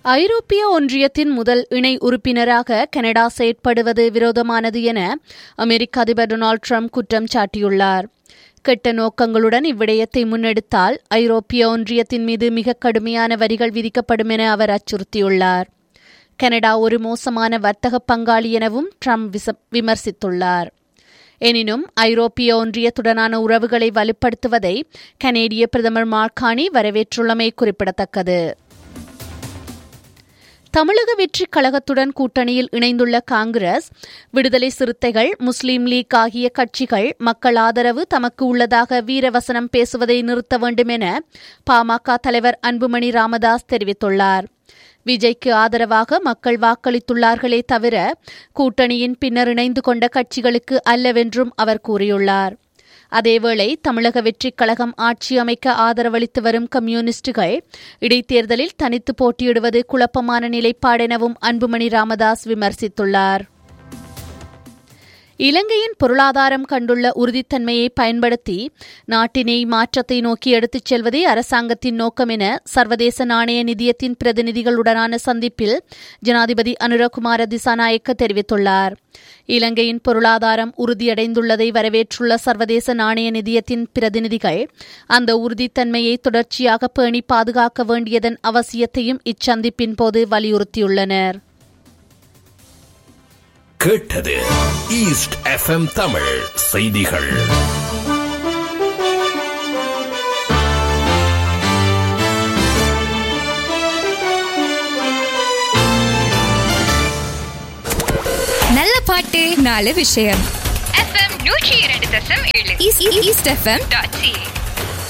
ஐரோப்பிய ஒன்றியத்தின் முதல் இணை உறுப்பினராக கனடா செயற்படுவது விரோதமானது என அமெரிக்க அதிபர் டொனால்டு ட்ரம்ப் குற்றம் சாட்டியுள்ளார் கெட்ட நோக்கங்களுடன் இவ்விடயத்தை முன்னெடுத்தால் ஐரோப்பிய ஒன்றியத்தின் மீது மிக கடுமையான வரிகள் விதிக்கப்படும் என அவர் அச்சுறுத்தியுள்ளார் கனடா ஒரு மோசமான வர்த்தக பங்காளி எனவும் ட்ரம்ப் விமர்சித்துள்ளார் எனினும் ஐரோப்பிய ஒன்றியத்துடனான உறவுகளை வலுப்படுத்துவதை கனேடிய பிரதமர் மார்கானி வரவேற்றுள்ளமை குறிப்பிடத்தக்கது தமிழக வெற்றி கழகத்துடன் கூட்டணியில் இணைந்துள்ள காங்கிரஸ் விடுதலை சிறுத்தைகள் முஸ்லீம் லீக் ஆகிய கட்சிகள் மக்கள் ஆதரவு தமக்கு உள்ளதாக வீரவசனம் பேசுவதை நிறுத்த வேண்டும் என பாமக தலைவர் அன்புமணி ராமதாஸ் தெரிவித்துள்ளார் விஜய்க்கு ஆதரவாக மக்கள் வாக்களித்துள்ளார்களே தவிர கூட்டணியின் பின்னர் இணைந்து கொண்ட கட்சிகளுக்கு அல்லவென்றும் அவர் கூறியுள்ளார் அதேவேளை தமிழக வெற்றிக் கழகம் ஆட்சி அமைக்க ஆதரவளித்து வரும் கம்யூனிஸ்டுகள் இடைத்தேர்தலில் தனித்து போட்டியிடுவது குழப்பமான நிலைப்பாடெனவும் அன்புமணி ராமதாஸ் விமர்சித்துள்ளார் இலங்கையின் பொருளாதாரம் கண்டுள்ள உறுதித்தன்மையை பயன்படுத்தி நாட்டினை மாற்றத்தை நோக்கி எடுத்துச் செல்வதே அரசாங்கத்தின் நோக்கம் என சர்வதேச நாணய நிதியத்தின் பிரதிநிதிகளுடனான சந்திப்பில் ஜனாதிபதி அனுரகுமார திசாநாயக்க தெரிவித்துள்ளார் இலங்கையின் பொருளாதாரம் உறுதியடைந்துள்ளதை வரவேற்றுள்ள சர்வதேச நாணய நிதியத்தின் பிரதிநிதிகள் அந்த உறுதித்தன்மையை தொடர்ச்சியாக பேணி பாதுகாக்க வேண்டியதன் அவசியத்தையும் இச்சந்திப்பின் போது வலியுறுத்தியுள்ளனர் கேட்டது ஈஸ்ட் எஃப்எம் தமிழ் செய்திகள் நல்ல பாட்டு நாலு விஷயம் எஃப்எம் நூற்றி இரண்டு தசம் ஏழு ஈஸ்ட் எஃப்எம் டாட் சி